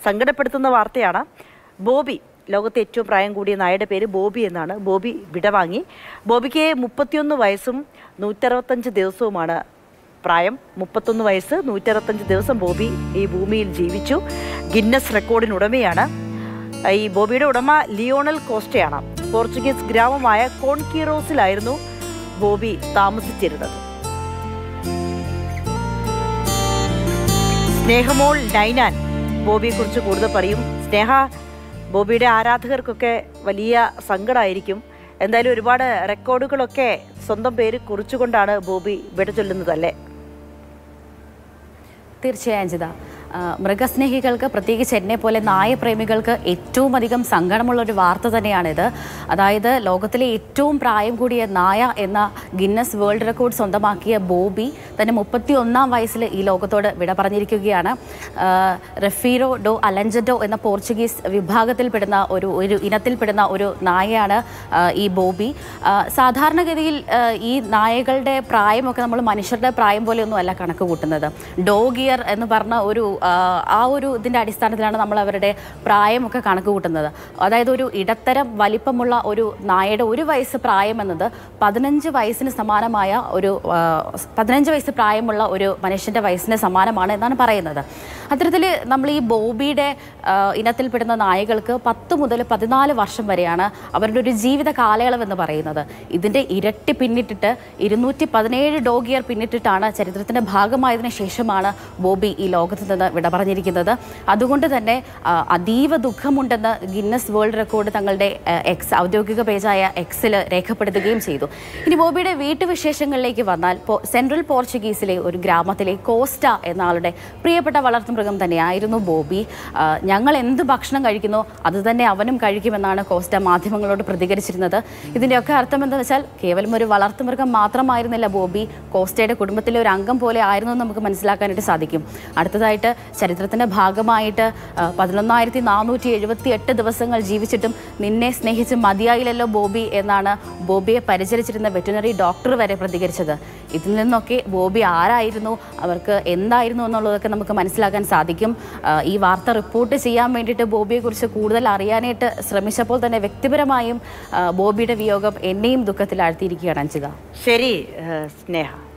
സങ്കടപ്പെടുത്തുന്ന വാർത്തയാണ് ബോബി ലോകത്തെ ഏറ്റവും പ്രായം കൂടിയ നായയുടെ പേര് ബോബി എന്നാണ് ബോബി വിടവാങ്ങി ബോബിക്ക് മുപ്പത്തിയൊന്ന് വയസ്സും നൂറ്ററുപത്തഞ്ച് ദിവസവുമാണ് പ്രായം മുപ്പത്തൊന്ന് വയസ്സ് നൂറ്ററുപത്തഞ്ച് ദിവസം ബോബി ഈ ഭൂമിയിൽ ജീവിച്ചു ഗിന്നസ് റെക്കോർഡിനുടമയാണ് ഈ ബോബിയുടെ ഉടമ ലിയോണൽ കോസ്റ്റയാണ് പോർച്ചുഗീസ് ഗ്രാമമായ കോൺകീറോസിലായിരുന്നു ബോബി താമസിച്ചിരുന്നത് സ്നേഹമോൾ നൈനാൻ ബോബിയെക്കുറിച്ച് കൂടുതൽ പറയും സ്നേഹ ബോബിയുടെ ആരാധകർക്കൊക്കെ വലിയ സങ്കടമായിരിക്കും എന്തായാലും ഒരുപാട് റെക്കോർഡുകളൊക്കെ സ്വന്തം പേര് കുറിച്ചുകൊണ്ടാണ് ബോബി വിട ചൊല്ലുന്നതല്ലേ തീർച്ചയായും ജിത ആ, മൃഗസ്നേഹികൾക്ക് പ്രത്യേകിച്ച് എന്നെ പോലെ നായപ്രേമികൾക്ക് ഏറ്റവും അധികം സങ്കടമുള്ള ഒരു വാർത്ത തന്നെയാണിത് അതായത് ലോകത്തിലെ ഏറ്റവും പ്രായം കൂടിയ നായ എന്ന ഗിന്നസ് വേൾഡ് റെക്കോർഡ് സ്വന്തമാക്കിയ ബോബി തന്റെ മുപ്പത്തി ഒന്നാം വയസ്സിൽ ഈ ലോകത്തോട് വിട പറഞ്ഞിരിക്കുകയാണ് ആ, റെഫീറോ ഡോ അലഞ്ചഡോ എന്ന പോർച്ചുഗീസ് വിഭാഗത്തിൽപ്പെടുന്ന ഒരു ഒരു ഇനത്തിൽപ്പെടുന്ന ഒരു നായയാണ് ആ, ഈ ബോബി ആ, സാധാരണഗതിയിൽ ആ, ഈ നായകളുടെ പ്രായമൊക്കെ നമ്മൾ മനുഷ്യരുടെ പ്രായം പോലെയൊന്നും അല്ല കണക്ക് കൂട്ടുന്നത് ഡോഗ് ഇയർ എന്ന് പറഞ്ഞ ഒരു ആ, ആ ഒരു ഇതിൻ്റെ അടിസ്ഥാനത്തിലാണ് നമ്മൾ അവരുടെ പ്രായമൊക്കെ കണക്ക് കൂട്ടുന്നത് അതായത് ഒരു ഇടത്തരം വലിപ്പമുള്ള ഒരു നായയുടെ ഒരു വയസ്സ് പ്രായം എന്നത് പതിനഞ്ച് വയസ്സിന് സമാനമായ ഒരു ആ, പതിനഞ്ച് വയസ്സ് പ്രായമുള്ള ഒരു മനുഷ്യൻ്റെ വയസ്സിന് സമാനമാണ് എന്നാണ് പറയുന്നത് അത്തരത്തിൽ നമ്മൾ ഈ ബോബിയുടെ ആ, ഇനത്തിൽപ്പെടുന്ന നായകൾക്ക് പത്ത് മുതൽ പതിനാല് വർഷം വരെയാണ് അവരുടെ ഒരു ജീവിത കാലയളവ് എന്ന് പറയുന്നത് ഇതിൻ്റെ ഇരട്ടി പിന്നിട്ടിട്ട് ഇരുന്നൂറ്റി പതിനേഴ് ഡോഗിയർ പിന്നിട്ടിട്ടാണ് ചരിത്രത്തിൻ്റെ ഭാഗമായതിനു ശേഷമാണ് ബോബി ഈ ലോകത്ത് നിന്ന് വിട പറഞ്ഞിരിക്കുന്നത് അതുകൊണ്ട് തന്നെ ആ, അതീവ ദുഃഖമുണ്ടെന്ന് ഗിന്നസ് വേൾഡ് റെക്കോർഡ് തങ്ങളുടെ ആ, എക്സ് ഔദ്യോഗിക പേജായ എക്സിൽ രേഖപ്പെടുത്തുകയും ചെയ്തു ഇനി ബോബിയുടെ വീട്ടുവിശേഷങ്ങളിലേക്ക് വന്നാൽ പോ- സെൻട്രൽ പോർച്ചുഗീസിലെ ഒരു ഗ്രാമത്തിലെ കോസ്റ്റ എന്ന ആളുടെ പ്രിയപ്പെട്ട വളർത്തുമൃഗം തന്നെയായിരുന്നു ബോബി ആ, ഞങ്ങൾ എന്ത് ഭക്ഷണം കഴിക്കുന്നോ അത് തന്നെ അവനും കഴിക്കുമെന്നാണ് കോസ്റ്റ മാധ്യമങ്ങളോട് പ്രതികരിച്ചിരുന്നത് ഇതിൻ്റെയൊക്കെ അർത്ഥം എന്താണെന്ന് വെച്ചാൽ കേവലം ഒരു വളർത്തുമൃഗം മാത്രമായിരുന്നില്ല ബോബി കോസ്റ്റയുടെ കുടുംബത്തിലെ ഒരു അംഗം പോലെ ആയിരുന്നു എന്ന് നമുക്ക് മനസ്സിലാക്കാനായിട്ട് സാധിക്കും അടുത്തതായിട്ട് ചരിത്രത്തിൻ്റെ ഭാഗമായിട്ട് ആ, പതിനൊന്നായിരത്തി നാനൂറ്റി എഴുപത്തി എട്ട് ദിവസങ്ങൾ ജീവിച്ചിട്ടും നിന്നെ സ്നേഹിച്ച് മതിയായില്ലല്ലോ ബോബി എന്നാണ് ബോബിയെ പരിചരിച്ചിരുന്ന വെറ്റിനറി ഡോക്ടർ വരെ പ്രതികരിച്ചത് ഇതിൽ നിന്നൊക്കെ ബോബി ആരായിരുന്നു അവർക്ക് എന്തായിരുന്നു എന്നുള്ളതൊക്കെ നമുക്ക് മനസ്സിലാക്കാൻ സാധിക്കും ആ, ഈ വാർത്ത റിപ്പോർട്ട് ചെയ്യാൻ വേണ്ടിയിട്ട് ബോബിയെക്കുറിച്ച് കൂടുതൽ അറിയാനായിട്ട് ശ്രമിച്ചപ്പോൾ തന്നെ വ്യക്തിപരമായും ആ, ബോബിയുടെ വിയോഗം എന്നെയും ദുഃഖത്തിലാഴ്ത്തിയിരിക്കുകയാണ് അഞ്ചിത ശരി ഏഹ്, സ്നേഹ